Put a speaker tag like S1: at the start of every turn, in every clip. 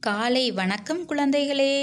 S1: காலை வணக்கம் குழந்தைகளே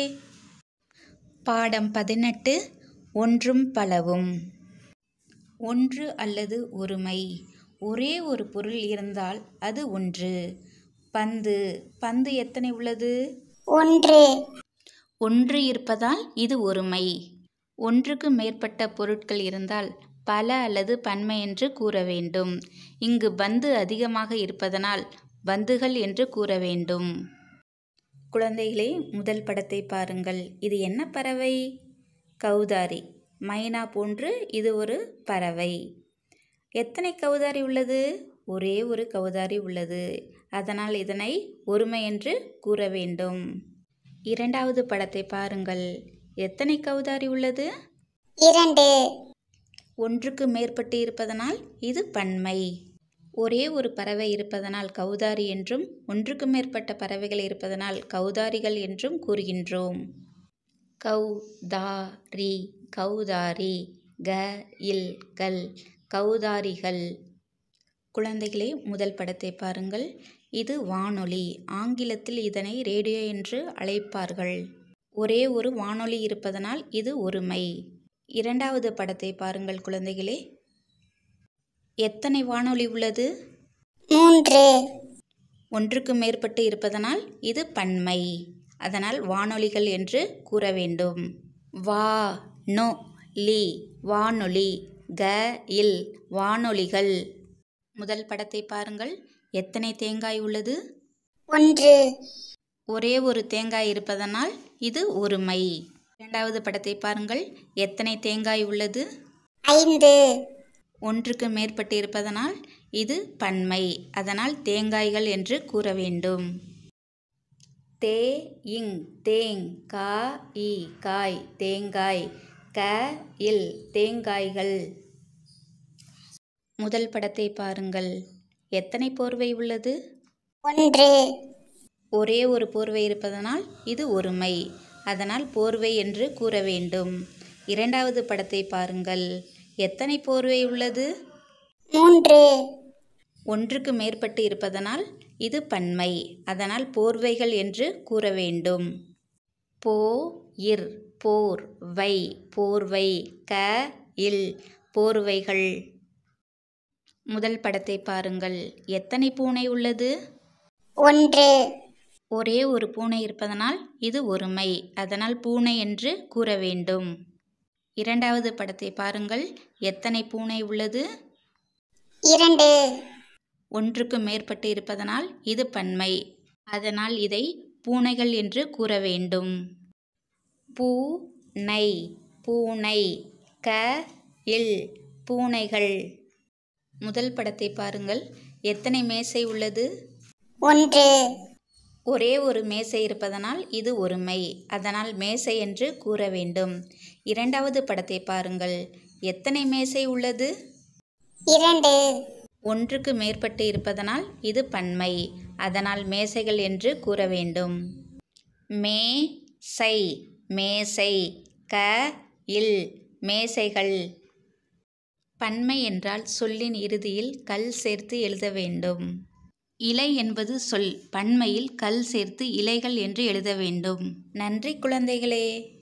S1: பாடம் பதினெட்டு ஒன்றும் பலவும் ஒன்று அல்லது ஒருமை ஒரே ஒரு பொருள் இருந்தால் அது ஒன்று பந்து பந்து எத்தனை உள்ளது
S2: ஒன்று
S1: ஒன்று இருப்பதால் இது ஒருமை ஒன்றுக்கு மேற்பட்ட பொருட்கள் இருந்தால் பல அல்லது பன்மை என்று கூற வேண்டும் இங்கு பந்து அதிகமாக இருப்பதனால் பந்துகள் என்று கூற வேண்டும் குழந்தைகளே முதல் படத்தை பாருங்கள் இது என்ன பறவை கௌதாரி மைனா போன்று இது ஒரு பறவை எத்தனை கௌதாரி உள்ளது ஒரே ஒரு கௌதாரி உள்ளது அதனால் இதனை ஒருமை என்று கூற வேண்டும் இரண்டாவது படத்தை பாருங்கள் எத்தனை கௌதாரி உள்ளது
S2: இரண்டு
S1: ஒன்றுக்கு மேற்பட்டு இருப்பதனால் இது பன்மை ஒரே ஒரு பறவை இருப்பதனால் கௌதாரி என்றும் ஒன்றுக்கு மேற்பட்ட பறவைகள் இருப்பதனால் கௌதாரிகள் என்றும் கூறுகின்றோம் கௌ தா ரி கௌதாரி க இல் கல் கௌதாரிகள் குழந்தைகளே முதல் படத்தை பாருங்கள் இது வானொலி ஆங்கிலத்தில் இதனை ரேடியோ என்று அழைப்பார்கள் ஒரே ஒரு வானொலி இருப்பதனால் இது ஒருமை இரண்டாவது படத்தை பாருங்கள் குழந்தைகளே எத்தனை வானொலி உள்ளது
S2: மூன்று
S1: ஒன்றுக்கு மேற்பட்டு இருப்பதனால் இது பன்மை அதனால் வானொலிகள் என்று கூற வேண்டும் வா நொ லி வானொலி க இல் வானொலிகள் முதல் படத்தை பாருங்கள் எத்தனை தேங்காய் உள்ளது
S2: ஒன்று
S1: ஒரே ஒரு தேங்காய் இருப்பதனால் இது ஒருமை இரண்டாவது படத்தை பாருங்கள் எத்தனை தேங்காய் உள்ளது
S2: ஐந்து
S1: ஒன்றுக்கு மேற்பட்டு இருப்பதனால் இது பன்மை அதனால் தேங்காய்கள் என்று கூற வேண்டும் தே இங் தேங் கா இ காய் தேங்காய் க இல் தேங்காய்கள் முதல் படத்தை பாருங்கள் எத்தனை போர்வை உள்ளது
S2: ஒன்று
S1: ஒரே ஒரு போர்வை இருப்பதனால் இது ஒருமை அதனால் போர்வை என்று கூற வேண்டும் இரண்டாவது படத்தை பாருங்கள் எத்தனை போர்வை உள்ளது
S2: மூன்று
S1: ஒன்றுக்கு மேற்பட்டு இருப்பதனால் இது பன்மை அதனால் போர்வைகள் என்று கூற வேண்டும் போ இர் போர் வை போர்வை க இல் போர்வைகள் முதல் படத்தை பாருங்கள் எத்தனை பூனை உள்ளது
S2: ஒன்று
S1: ஒரே ஒரு பூனை இருப்பதனால் இது ஒருமை அதனால் பூனை என்று கூற வேண்டும் இரண்டாவது படத்தை பாருங்கள் எத்தனை பூனை உள்ளது
S2: இரண்டு
S1: ஒன்றுக்கு மேற்பட்டு இருப்பதனால் இது பன்மை அதனால் இதை பூனைகள் என்று கூற வேண்டும் பூ நை பூனை க இல் பூனைகள் முதல் படத்தை பாருங்கள் எத்தனை மேசை உள்ளது
S2: ஒன்று
S1: ஒரே ஒரு மேசை இருப்பதனால் இது ஒருமை அதனால் மேசை என்று கூற வேண்டும் இரண்டாவது படத்தை பாருங்கள் எத்தனை மேசை உள்ளது
S2: இரண்டு
S1: ஒன்றுக்கு மேற்பட்டு இருப்பதனால் இது பன்மை அதனால் மேசைகள் என்று கூற வேண்டும் மே சை மேசை க இல் மேசைகள் பன்மை என்றால் சொல்லின் இறுதியில் கல் சேர்த்து எழுத வேண்டும் இலை என்பது சொல் பன்மையில் கல் சேர்த்து இலைகள் என்று எழுத வேண்டும் நன்றி குழந்தைகளே